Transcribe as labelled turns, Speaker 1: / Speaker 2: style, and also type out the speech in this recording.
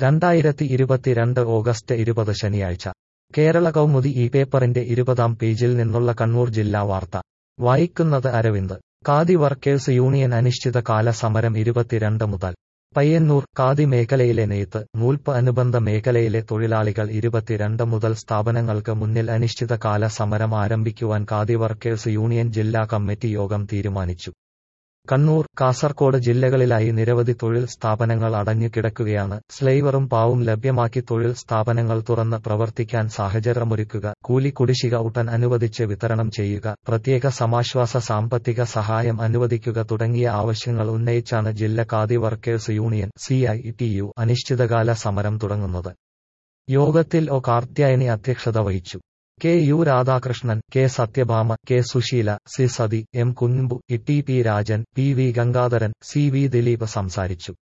Speaker 1: രണ്ടായിരത്തി ഇരുപത്തിരണ്ട് ഓഗസ്റ്റ് ഇരുപത് ശനിയാഴ്ച കേരള കൗമുദി ഈ പേപ്പറിന്റെ ഇരുപതാം പേജിൽ നിന്നുള്ള കണ്ണൂർ ജില്ലാ വാർത്ത വായിക്കുന്നത് അരവിന്ദ് ഖാദി വർക്കേഴ്സ് യൂണിയൻ അനിശ്ചിതകാല സമരം ഇരുപത്തിരണ്ട് മുതൽ പയ്യന്നൂർ ഖാദി മേഖലയിലെ നെയ്ത്ത് നൂൽപ്പ് അനുബന്ധ മേഖലയിലെ തൊഴിലാളികൾ ഇരുപത്തിരണ്ട് മുതൽ സ്ഥാപനങ്ങൾക്ക് മുന്നിൽ അനിശ്ചിതകാല സമരം ആരംഭിക്കുവാൻ ഖാദി വർക്കേഴ്സ് യൂണിയൻ ജില്ലാ കമ്മിറ്റി യോഗം തീരുമാനിച്ചു കണ്ണൂർ കാസർകോട് ജില്ലകളിലായി നിരവധി തൊഴിൽ സ്ഥാപനങ്ങൾ അടഞ്ഞു കിടക്കുകയാണ് സ്ലൈവറും പാവും ലഭ്യമാക്കി തൊഴിൽ സ്ഥാപനങ്ങൾ തുറന്ന് പ്രവർത്തിക്കാൻ സാഹചര്യമൊരുക്കുക കൂലി കുടിശ്ശിക ഉടൻ അനുവദിച്ച് വിതരണം ചെയ്യുക പ്രത്യേക സമാശ്വാസ സാമ്പത്തിക സഹായം അനുവദിക്കുക തുടങ്ങിയ ആവശ്യങ്ങൾ ഉന്നയിച്ചാണ് ജില്ല ഖാദി വർക്കേഴ്സ് യൂണിയൻ സി അനിശ്ചിതകാല സമരം തുടങ്ങുന്നത് യോഗത്തിൽ ഒ കാർത്യായനി അധ്യക്ഷത വഹിച്ചു K U Radhakrishnan K Sathyabhama K Susheela C Sathi M Kunhambu T P Rajan P V Gangadharan C V Dileep സംസാരിച്ചു